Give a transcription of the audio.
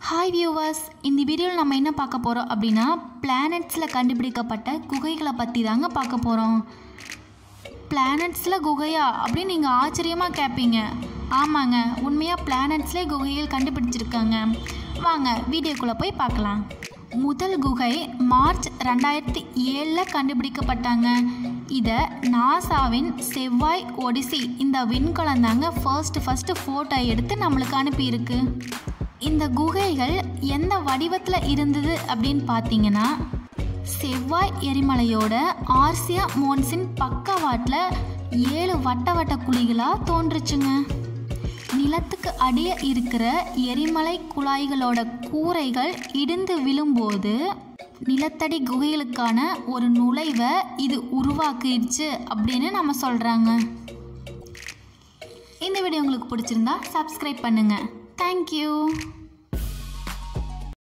hi viewers இந்த வீடியோவில் நம்ம என்ன பார்க்க போகிறோம் அப்படின்னா பிளானட்ஸில் கண்டுபிடிக்கப்பட்ட குகைகளை பற்றி தாங்க பார்க்க போகிறோம் பிளானட்ஸில் குகையா அப்படின்னு நீங்கள் ஆச்சரியமாக கேட்பீங்க ஆமாங்க உண்மையாக பிளானட்ஸ்லேயே குகைகள் கண்டுபிடிச்சிருக்காங்க வாங்க வீடியோக்குள்ளே போய் பார்க்கலாம் முதல் குகை மார்ச் ரெண்டாயிரத்தி ஏழில் கண்டுபிடிக்கப்பட்டாங்க இதை நாசாவின் செவ்வாய் ஒடிசி இந்த விண்கலம் தாங்க ஃபர்ஸ்ட் ஃபஸ்ட்டு ஃபோட்டோ எடுத்து நம்மளுக்கு அனுப்பியிருக்கு இந்த குகைகள் எந்த வடிவத்தில் இருந்தது அப்படின்னு பார்த்தீங்கன்னா செவ்வாய் எரிமலையோட ஆர்சியா மோன்ஸின் பக்கவாட்டில் ஏழு வட்ட வட்ட குழிகளாக தோன்றுச்சுங்க நிலத்துக்கு அடியே இருக்கிற எரிமலை குழாய்களோட கூரைகள் இடிந்து விழும்போது நிலத்தடி குகைகளுக்கான ஒரு நுழைவை இது உருவாக்கிடுச்சு அப்படின்னு நம்ம சொல்கிறாங்க இந்த வீடியோ உங்களுக்கு பிடிச்சிருந்தா சப்ஸ்கிரைப் பண்ணுங்கள் தேங்க்யூ